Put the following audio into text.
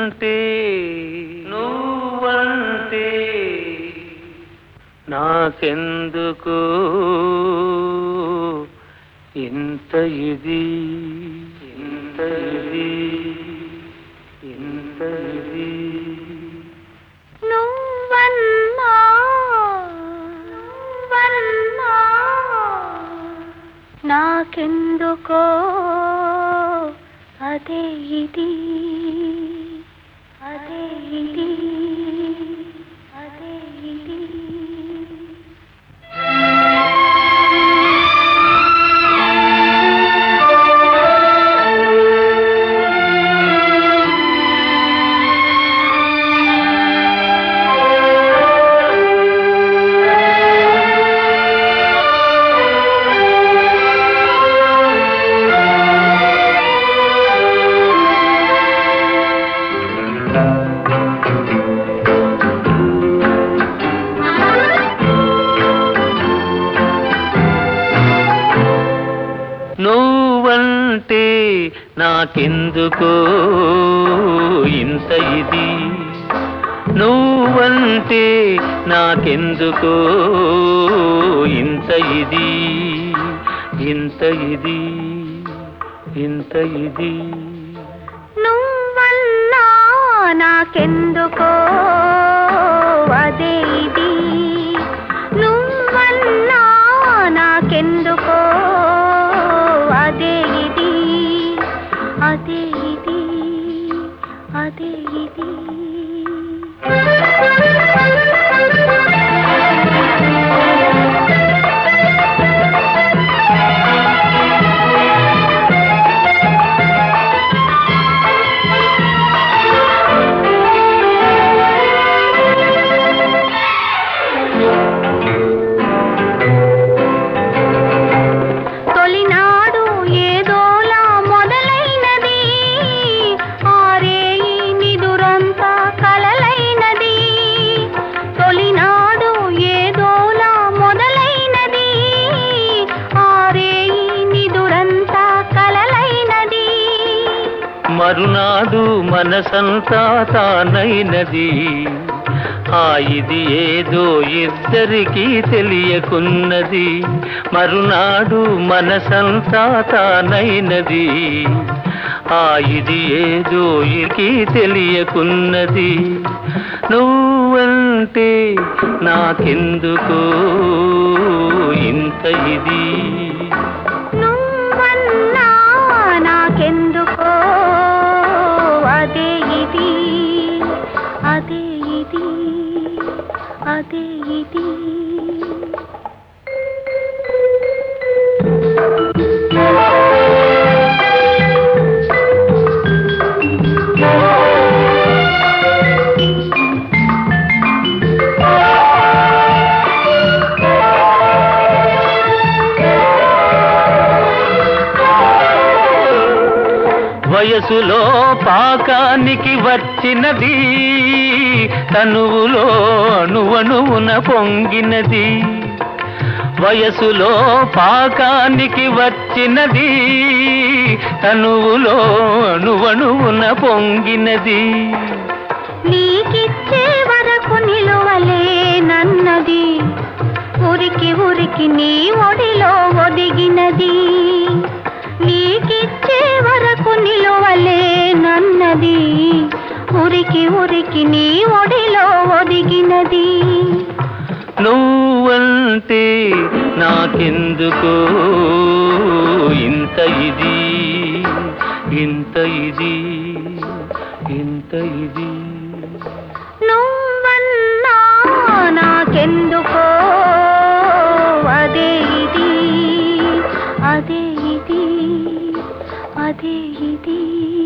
నువ్వంటే నువ్వంటే నాకెందుకు ఇంత ఇది ఇంత ఇది ఇంత ఇది నువ్వన్నా నువ్వన్నా నాకెందుకో అదే ఇది అదే ఇది అదే ఇది నువ్వంటే నాకెందుకో ఇంత ఇది నువ్వంటే నాకెందుకో ఇంత ఇది ఇంత ఇది ఇంత ఇది నువ్వన్నా నాకెందుకో అదే ఇది నువ్వన్నా నాకెందుకో అదే ఇది అదే ఇది అదే ఇది తొలినాడు ఏదోలా మొదలైనది ఆరేయి నిదురంతా కలలైనది తొలినాడు ఏదోలా మొదలైనది ఆరేయి నిదురంతా కలలైనది మరునాడు మనసంతా తానైనది ఆ ఇది ఏదో ఇద్దరికీ తెలియకున్నది మరునాడు మనసంతా తానైనది ఆ ఇది ఏదో ఇరికి తెలియకున్నది నువ్వంటే నాకెందుకు ఇంత ఇది నువ్వన్నా నాకెందుకో అదే ఇది అదే ఇది అదే ఇది వయసులో పాకానికి వచ్చినది తనువులో అణువణువున పొంగినది వయసులో పాకానికి వచ్చినది తనువులో అణువణువున పొంగినది నీకిచ్చే వరకు నిలువలే నన్నది ఉరికి ఉరికి నీ ఒడిలో ఒదిగినది నీకిచ్చే వరకు నిలువలే నన్నది ఉరికి ఉరికి నీ ఒడిలో ఒదిగినది నువ్వంటే నాకెందుకు ఇంత ఇది ఇంత ఇది ఇంత ఇది నువ్వన్నా నాకెందుకో అదే ఇది అదే ఇది అదే ఇది